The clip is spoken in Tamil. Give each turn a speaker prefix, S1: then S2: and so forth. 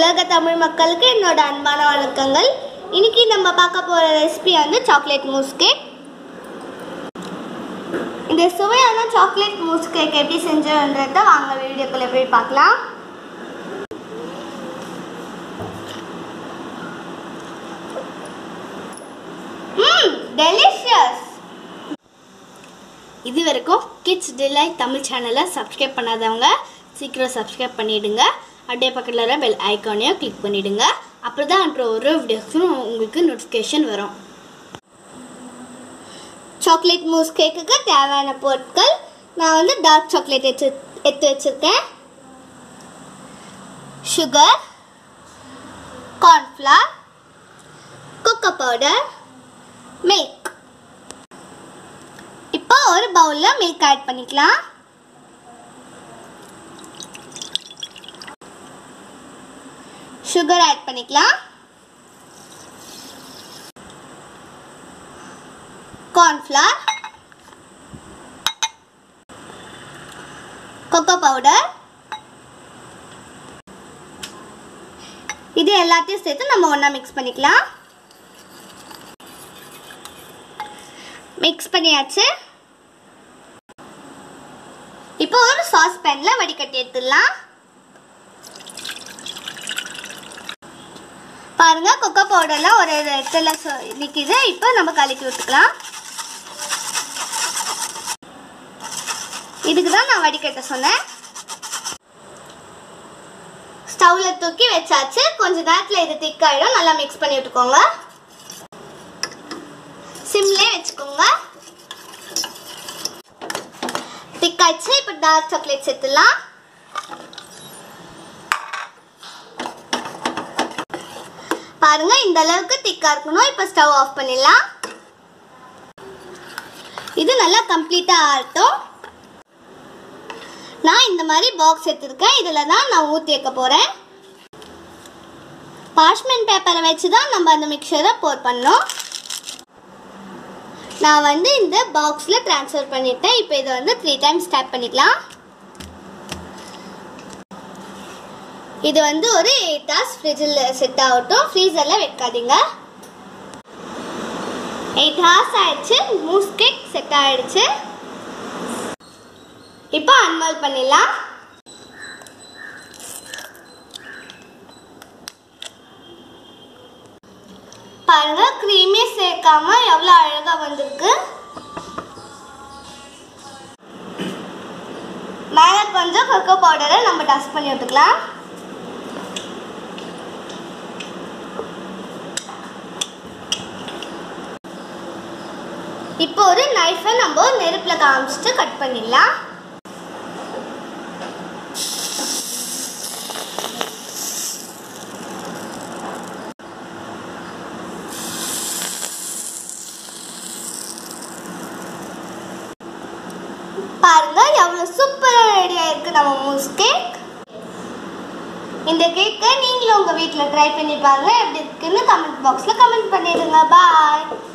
S1: உலக தமிழ் மக்களுக்கு என்னோட அன்பான வணக்கங்கள் இன்னைக்கு நம்ம பார்க்க போகிற ரெசிபி வந்து சாக்லேட் மூஸ் கேக் இந்த சுவையான சாக்லேட் மூஸ் கேக் எப்படி செஞ்சோன்றத வாங்க வீடியோக்குள்ளே போய் பார்க்கலாம் ம் டெலிஷியஸ் இது வரைக்கும் கிட்ஸ் டிலைட் தமிழ் சேனலை சப்ஸ்கிரைப் பண்ணாதவங்க சீக்கிரம் சப்ஸ்கிரைப் பண்ணிடுங்க அப்படியே பக்கத்தில் வர பெல் ஐக்கானையும் கிளிக் பண்ணிடுங்க அப்போ தான் அன்ற ஒரு வீடியோஸும் உங்களுக்கு நோட்டிஃபிகேஷன் வரும் சாக்லேட் மூஸ் கேக்குக்கு தேவையான பொருட்கள் நான் வந்து டார்க் சாக்லேட் எடுத்து எடுத்து வச்சுருக்கேன் sugar cornflour cocoa powder milk இப்போ ஒரு பவுலில் மில்க் ஆட் பண்ணிக்கலாம் சுகர் ஆட் பண்ணிக்கலாம் கார்ன்ஃப்ளவர் கொக்கோ பவுடர் இது எல்லாத்தையும் சேர்த்து நம்ம ஒன்றா மிக்ஸ் பண்ணிக்கலாம் மிக்ஸ் பண்ணியாச்சு இப்போ ஒரு சாஸ் பேன்ல வடிகட்டி எடுத்துடலாம் பாருங்க கொக்கோ பவுடர்லாம் ஒரு இடத்துல சொ- நிக்குது இப்போ நம்ம கலக்கி விட்டுக்கலாம் இதுக்கு தான் நான் வடிகட்ட சொன்னேன் ஸ்டவ்ல தூக்கி வச்சாச்சு கொஞ்ச நேரத்தில் இது திக்காயிடும் நல்லா மிக்ஸ் பண்ணி விட்டுக்கோங்க சிம்லே வச்சுக்கோங்க திக்காய்ச்சி இப்போ டார்க் சாக்லேட் சேர்த்துலாம் பாருங்க இந்த அளவுக்கு திக்கா இருக்கணும் இப்போ ஸ்டவ் ஆஃப் பண்ணிடலாம் இது நல்லா கம்ப்ளீட்டா ஆகட்டும் நான் இந்த மாதிரி பாக்ஸ் எடுத்திருக்கேன் இதில் தான் நான் ஊற்றி வைக்க போகிறேன் பார்ச்மெண்ட் பேப்பரை வச்சு தான் நம்ம அந்த மிக்சரை போர் பண்ணோம் நான் வந்து இந்த பாக்ஸில் ட்ரான்ஸ்ஃபர் பண்ணிட்டேன் இப்போ இதை வந்து த்ரீ டைம்ஸ் டேப் பண்ணிக்கலாம் இது வந்து ஒரு எயிட் ஹவர்ஸ் ஃப்ரிட்ஜில் செட் ஆகட்டும் ஃப்ரீசரில் வைக்காதீங்க எயிட் ஹவர்ஸ் ஆயிடுச்சு மூஸ் கேக் செட் ஆயிடுச்சு இப்போ அன்மால் பண்ணிடலாம் பாருங்க க்ரீமே சேர்க்காம எவ்வளோ அழகாக வந்திருக்கு மேலே கொஞ்சம் கொக்கோ பவுடரை நம்ம டஸ்ட் பண்ணி விட்டுக்கலாம் இப்போ ஒரு நைஃபை நம்ம நெருப்பில் காமிச்சிட்டு கட் பண்ணிடலாம் பாருங்க எவ்வளோ சூப்பராக ரெடியாக இருக்கு நம்ம மூஸ் கேக் இந்த கேக்கை நீங்களும் உங்கள் வீட்டில் ட்ரை பண்ணி பாருங்க எப்படி இருக்குன்னு கமெண்ட் பாக்ஸில் கமெண்ட் பண்ணிடுங்க பாய்